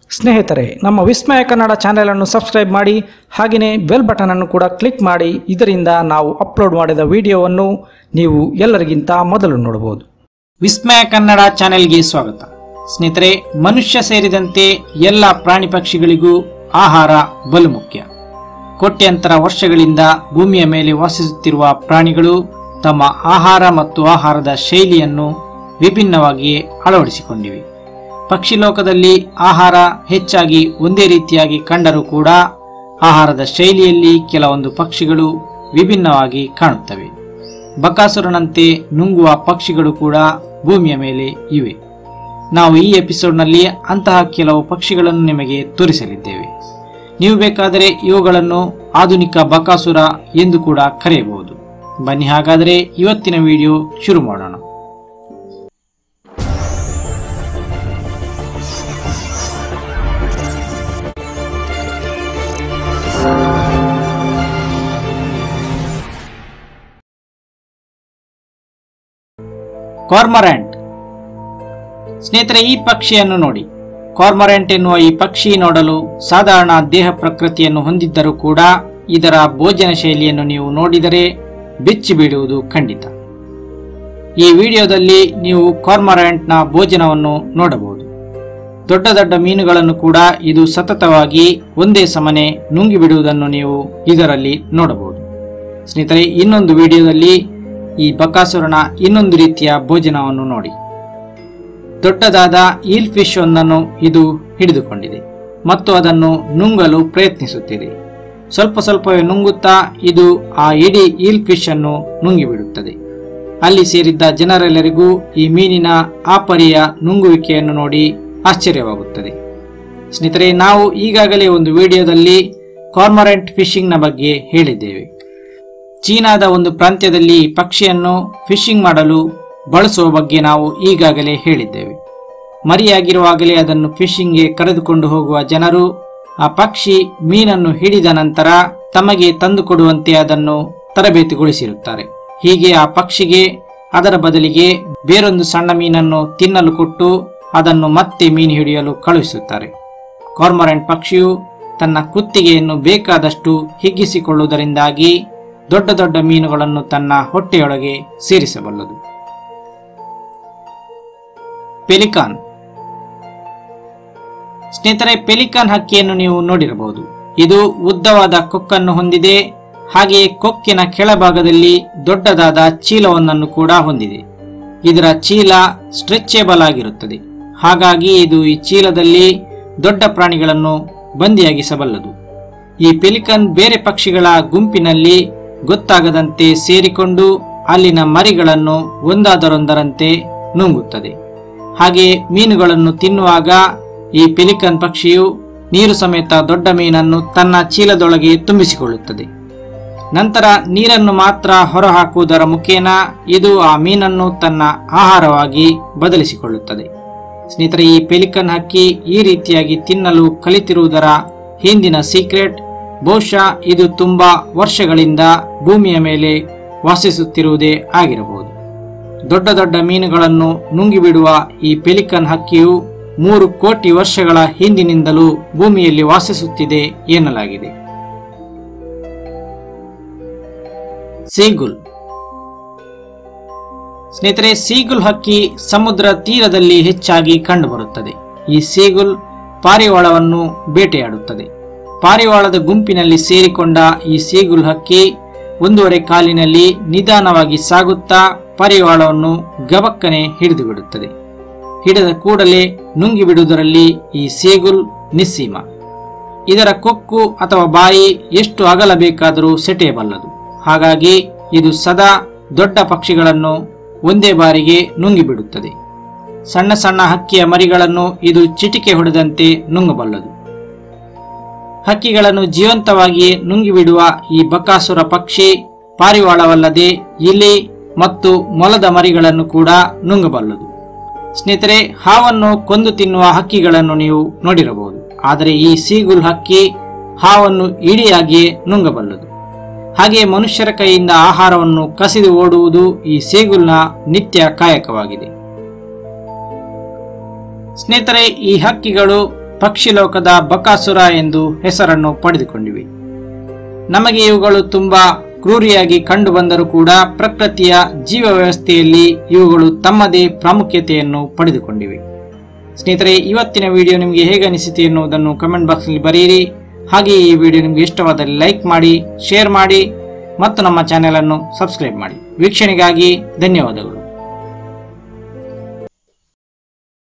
ಸ್ನೇಹಿತರೆ ನಮ್ಮ ವಿಸ್ಮಯ ಕನ್ನಡ ಚಾನೆಲನ್ನು ಸಬ್ಸ್ಕ್ರೈಬ್ ಮಾಡಿ ಹಾಗೆಯೇ ಬೆಲ್ ಬಟನನ್ನು ಕೂಡ ಕ್ಲಿಕ್ ಮಾಡಿ ಇದರಿಂದ ನಾವು ಅಪ್ಲೋಡ್ ಮಾಡಿದ ವಿಡಿಯೋವನ್ನು ನೀವು ಎಲ್ಲರಿಗಿಂತ ಮೊದಲು ನೋಡಬಹುದು ವಿಸ್ಮಯ ಕನ್ನಡ ಚಾನೆಲ್ಗೆ ಸ್ವಾಗತ ಸ್ನೇಹಿತರೆ ಮನುಷ್ಯ ಸೇರಿದಂತೆ ಎಲ್ಲ ಪ್ರಾಣಿ ಪಕ್ಷಿಗಳಿಗೂ ಆಹಾರ ಬಲು ಮುಖ್ಯ ಕೋಟ್ಯಂತರ ವರ್ಷಗಳಿಂದ ಭೂಮಿಯ ಮೇಲೆ ವಾಸಿಸುತ್ತಿರುವ ಪ್ರಾಣಿಗಳು ತಮ್ಮ ಆಹಾರ ಮತ್ತು ಆಹಾರದ ಶೈಲಿಯನ್ನು ವಿಭಿನ್ನವಾಗಿ ಅಳವಡಿಸಿಕೊಂಡಿವೆ ಪಕ್ಷಿ ಲೋಕದಲ್ಲಿ ಆಹಾರ ಹೆಚ್ಚಾಗಿ ಒಂದೇ ರೀತಿಯಾಗಿ ಕಂಡರೂ ಕೂಡ ಆಹಾರದ ಶೈಲಿಯಲ್ಲಿ ಕೆಲವೊಂದು ಪಕ್ಷಿಗಳು ವಿಭಿನ್ನವಾಗಿ ಕಾಣುತ್ತವೆ ಬಕಾಸುರನಂತೆ ನುಂಗುವ ಪಕ್ಷಿಗಳು ಕೂಡ ಭೂಮಿಯ ಮೇಲೆ ಇವೆ ನಾವು ಈ ಎಪಿಸೋಡ್ನಲ್ಲಿ ಅಂತಹ ಕೆಲವು ಪಕ್ಷಿಗಳನ್ನು ನಿಮಗೆ ತೋರಿಸಲಿದ್ದೇವೆ ನೀವು ಬೇಕಾದರೆ ಇವುಗಳನ್ನು ಆಧುನಿಕ ಬಕಾಸುರ ಎಂದು ಕೂಡ ಕರೆಯಬಹುದು ಬನ್ನಿ ಹಾಗಾದರೆ ಇವತ್ತಿನ ವಿಡಿಯೋ ಶುರು ಮಾಡೋಣ ಕಾರ್ಮೊರೆಂಟ್ ಸ್ನೇಹಿತರೆ ಈ ಪಕ್ಷಿಯನ್ನು ನೋಡಿ ಕಾರ್ಮೊರೆಂಟ್ ಎನ್ನುವ ಈ ಪಕ್ಷಿ ನೋಡಲು ಸಾಧಾರಣ ದೇಹ ಪ್ರಕೃತಿಯನ್ನು ಹೊಂದಿದ್ದರೂ ಕೂಡ ಇದರ ಭೋಜನ ಶೈಲಿಯನ್ನು ನೀವು ನೋಡಿದರೆ ಬೆಚ್ಚಿ ಬೀಳುವುದು ಖಂಡಿತ ಈ ವಿಡಿಯೋದಲ್ಲಿ ನೀವು ಕಾರ್ಮೊರೆಂಟ್ನ ಭೋಜನವನ್ನು ನೋಡಬಹುದು ದೊಡ್ಡ ದೊಡ್ಡ ಮೀನುಗಳನ್ನು ಕೂಡ ಇದು ಸತತವಾಗಿ ಒಂದೇ ಸಮನೆ ನುಂಗಿ ಬಿಡುವುದನ್ನು ನೀವು ಇದರಲ್ಲಿ ನೋಡಬಹುದು ಸ್ನೇಹಿತರೆ ಇನ್ನೊಂದು ವಿಡಿಯೋದಲ್ಲಿ ಈ ಬಕಾಸುರನ ಇನ್ನೊಂದು ರೀತಿಯ ಭೋಜನವನ್ನು ನೋಡಿ ದೊಡ್ಡದಾದ ಈಲ್ ಫಿಶ್ ಒಂದನ್ನು ಇದು ಹಿಡಿದುಕೊಂಡಿದೆ ಮತ್ತು ಅದನ್ನು ನುಂಗಲು ಪ್ರಯತ್ನಿಸುತ್ತಿದೆ ಸ್ವಲ್ಪ ಸ್ವಲ್ಪವೇ ನುಂಗುತ್ತಾ ಇದು ಆ ಇಡೀ ಈಲ್ ಫಿಶ್ ಅನ್ನು ನುಂಗಿಬಿಡುತ್ತದೆ ಅಲ್ಲಿ ಸೇರಿದ್ದ ಜನರೆಲ್ಲರಿಗೂ ಈ ಮೀನಿನ ಆ ಪರಿಯ ನುಂಗುವಿಕೆಯನ್ನು ನೋಡಿ ಆಶ್ಚರ್ಯವಾಗುತ್ತದೆ ಸ್ನೇಹಿತರೆ ನಾವು ಈಗಾಗಲೇ ಒಂದು ವಿಡಿಯೋದಲ್ಲಿ ಕಾರ್ಮೊರೆಂಟ್ ಫಿಶಿಂಗ್ನ ಬಗ್ಗೆ ಹೇಳಿದ್ದೇವೆ ಚೀನಾದ ಒಂದು ಪ್ರಾಂತ್ಯದಲ್ಲಿ ಈ ಪಕ್ಷಿಯನ್ನು ಫಿಶಿಂಗ್ ಮಾಡಲು ಬಳಸುವ ಬಗ್ಗೆ ನಾವು ಈಗಾಗಲೇ ಹೇಳಿದ್ದೇವೆ ಮರಿಯಾಗಿರುವಾಗಲೇ ಅದನ್ನು ಫಿಶಿಂಗ್ಗೆ ಕರೆದುಕೊಂಡು ಹೋಗುವ ಜನರು ಆ ಪಕ್ಷಿ ಮೀನನ್ನು ಹಿಡಿದ ನಂತರ ತಮಗೆ ತಂದುಕೊಡುವಂತೆ ಅದನ್ನು ತರಬೇತಿಗೊಳಿಸಿರುತ್ತಾರೆ ಹೀಗೆ ಆ ಪಕ್ಷಿಗೆ ಅದರ ಬದಲಿಗೆ ಬೇರೊಂದು ಸಣ್ಣ ಮೀನನ್ನು ತಿನ್ನಲು ಕೊಟ್ಟು ಅದನ್ನು ಮತ್ತೆ ಮೀನು ಹಿಡಿಯಲು ಕಳುಹಿಸುತ್ತಾರೆ ಕಾರ್ಮೊರೆಂಟ್ ಪಕ್ಷಿಯು ತನ್ನ ಕುತ್ತಿಗೆಯನ್ನು ಬೇಕಾದಷ್ಟು ಹಿಗ್ಗಿಸಿಕೊಳ್ಳುವುದರಿಂದಾಗಿ ದೊಡ್ಡ ದೊಡ್ಡ ಮೀನುಗಳನ್ನು ತನ್ನ ಹೊಟ್ಟೆಯೊಳಗೆ ಸೇರಿಸಬಲ್ಲದು ಪೆಲಿಕಾನ್ ಸ್ನೇಹಿತರೆ ಪೆಲಿಕಾನ್ ಹಕ್ಕಿಯನ್ನು ನೀವು ನೋಡಿರಬಹುದು ಇದು ಉದ್ದವಾದ ಕೊಕ್ಕನ್ನು ಹೊಂದಿದೆ ಹಾಗೆಯೇ ಕೊಕ್ಕಿನ ಕೆಳಭಾಗದಲ್ಲಿ ದೊಡ್ಡದಾದ ಚೀಲವೊಂದನ್ನು ಕೂಡ ಹೊಂದಿದೆ ಇದರ ಚೀಲ ಸ್ಟ್ರೆಚೇಬಲ್ ಆಗಿರುತ್ತದೆ ಹಾಗಾಗಿ ಇದು ಈ ಚೀಲದಲ್ಲಿ ದೊಡ್ಡ ಪ್ರಾಣಿಗಳನ್ನು ಬಂದಿಯಾಗಿಸಬಲ್ಲದು ಈ ಪೆಲಿಕನ್ ಬೇರೆ ಪಕ್ಷಿಗಳ ಗುಂಪಿನಲ್ಲಿ ಗೊತ್ತಾಗದಂತೆ ಸೇರಿಕೊಂಡು ಅಲ್ಲಿನ ಮರಿಗಳನ್ನು ಒಂದಾದರೊಂದರಂತೆ ನುಂಗುತ್ತದೆ ಹಾಗೆ ಮೀನುಗಳನ್ನು ತಿನ್ನುವಾಗ ಈ ಪೆಲಿಕನ್ ಪಕ್ಷಿಯು ನೀರು ಸಮೇತ ದೊಡ್ಡ ಮೀನನ್ನು ತನ್ನ ಚೀಲದೊಳಗೆ ತುಂಬಿಸಿಕೊಳ್ಳುತ್ತದೆ ನಂತರ ನೀರನ್ನು ಮಾತ್ರ ಹೊರಹಾಕುವುದರ ಮುಖೇನ ಇದು ಆ ಮೀನನ್ನು ತನ್ನ ಆಹಾರವಾಗಿ ಬದಲಿಸಿಕೊಳ್ಳುತ್ತದೆ ಸ್ನೇಹಿತರೆ ಈ ಪೆಲಿಕನ್ ಹಕ್ಕಿ ಈ ರೀತಿಯಾಗಿ ತಿನ್ನಲು ಕಲಿತಿರುವುದರ ಹಿಂದಿನ ಸೀಕ್ರೆಟ್ ಬಹುಶಃ ಇದು ತುಂಬಾ ವರ್ಷಗಳಿಂದ ಭೂಮಿಯ ಮೇಲೆ ವಾಸಿಸುತ್ತಿರುವುದೇ ಆಗಿರಬಹುದು ದೊಡ್ಡ ದೊಡ್ಡ ಮೀನುಗಳನ್ನು ನುಂಗಿಬಿಡುವ ಈ ಪೆಲಿಕನ್ ಹಕ್ಕಿಯು ಮೂರು ಕೋಟಿ ವರ್ಷಗಳ ಹಿಂದಿನಿಂದಲೂ ಭೂಮಿಯಲ್ಲಿ ವಾಸಿಸುತ್ತಿದೆ ಎನ್ನಲಾಗಿದೆ ಸೀಗುಲ್ ಸ್ನೇಹಿತರೆ ಸೀಗುಲ್ ಹಕ್ಕಿ ಸಮುದ್ರ ತೀರದಲ್ಲಿ ಹೆಚ್ಚಾಗಿ ಕಂಡುಬರುತ್ತದೆ ಈ ಸೀಗುಲ್ ಪಾರಿವಾಳವನ್ನು ಬೇಟೆಯಾಡುತ್ತದೆ ಪಾರಿವಾಳದ ಗುಂಪಿನಲ್ಲಿ ಸೇರಿಕೊಂಡ ಈ ಸೀಗುಲ್ ಹಕ್ಕಿ ಒಂದೂವರೆ ಕಾಲಿನಲ್ಲಿ ನಿಧಾನವಾಗಿ ಸಾಗುತ್ತಾ ಪಾರಿವಾಳವನ್ನು ಗಬಕ್ಕನೆ ಹಿಡಿದು ಬಿಡುತ್ತದೆ ಹಿಡಿದ ಕೂಡಲೇ ನುಂಗಿ ಬಿಡುವುದರಲ್ಲಿ ಈ ಸೇಗುಲ್ ನಿಸ್ಸೀಮ ಇದರ ಕೊಕ್ಕು ಅಥವಾ ಬಾಯಿ ಎಷ್ಟು ಅಗಲ ಬೇಕಾದರೂ ಸೆಟೆಯಬಲ್ಲದು ಹಾಗಾಗಿ ಇದು ಸದಾ ದೊಡ್ಡ ಪಕ್ಷಿಗಳನ್ನು ಒಂದೇ ಬಾರಿಗೆ ನುಂಗಿಬಿಡುತ್ತದೆ ಸಣ್ಣ ಸಣ್ಣ ಹಕ್ಕಿಯ ಮರಿಗಳನ್ನು ಇದು ಚಿಟಿಕೆ ಹೊಡೆದಂತೆ ನುಂಗಬಲ್ಲದು ಹಕ್ಕಿಗಳನ್ನು ಜೀವಂತವಾಗಿ ನುಂಗಿಬಿಡುವ ಈ ಬಕಾಸುರ ಪಕ್ಷಿ ಪಾರಿವಾಳವಲ್ಲದೆ ಇಲಿ ಮತ್ತು ಮೊಲದ ಮರಿಗಳನ್ನು ಕೂಡ ನುಂಗಬಲ್ಲದು ಸ್ನೇಹಿತರೆ ಹಾವನ್ನು ಕೊಂದು ತಿನ್ನುವ ಹಕ್ಕಿಗಳನ್ನು ನೀವು ನೋಡಿರಬಹುದು ಆದರೆ ಈ ಸೀಗುಲ್ ಹಕ್ಕಿ ಹಾವನ್ನು ಇಡಿಯಾಗಿಯೇ ನುಂಗಬಲ್ಲದು ಹಾಗೆ ಮನುಷ್ಯರ ಕೈಯಿಂದ ಆಹಾರವನ್ನು ಕಸಿದು ಓಡುವುದು ಈ ಸೇಗುಲ್ನ ನಿತ್ಯ ಕಾಯಕವಾಗಿದೆ ಸ್ನೇಹಿತರೆ ಈ ಹಕ್ಕಿಗಳು ಪಕ್ಷಿಲೋಕದ ಬಕಾಸುರ ಎಂದು ಹೆಸರನ್ನು ಪಡೆದುಕೊಂಡಿವೆ ನಮಗೆ ಇವುಗಳು ತುಂಬಾ ಕ್ರೂರಿಯಾಗಿ ಕಂಡು ಬಂದರೂ ಕೂಡ ಪ್ರಕೃತಿಯ ಜೀವ ವ್ಯವಸ್ಥೆಯಲ್ಲಿ ಇವುಗಳು ತಮ್ಮದೇ ಪ್ರಾಮುಖ್ಯತೆಯನ್ನು ಪಡೆದುಕೊಂಡಿವೆ ಸ್ನೇಹಿತರೆ ಇವತ್ತಿನ ವಿಡಿಯೋ ನಿಮಗೆ ಹೇಗೆ ಅನಿಸಿತು ಎನ್ನುವುದನ್ನು ಕಮೆಂಟ್ ಬಾಕ್ಸ್ನಲ್ಲಿ ಬರೆಯಿರಿ ಹಾಗೆ ಈ ವಿಡಿಯೋ ನಿಮಗೆ ಇಷ್ಟವಾದಲ್ಲಿ ಲೈಕ್ ಮಾಡಿ ಶೇರ್ ಮಾಡಿ ಮತ್ತು ನಮ್ಮ ಚಾನೆಲ್ ಅನ್ನು ಸಬ್ಸ್ಕ್ರೈಬ್ ಮಾಡಿ ವೀಕ್ಷಣೆಗಾಗಿ ಧನ್ಯವಾದಗಳು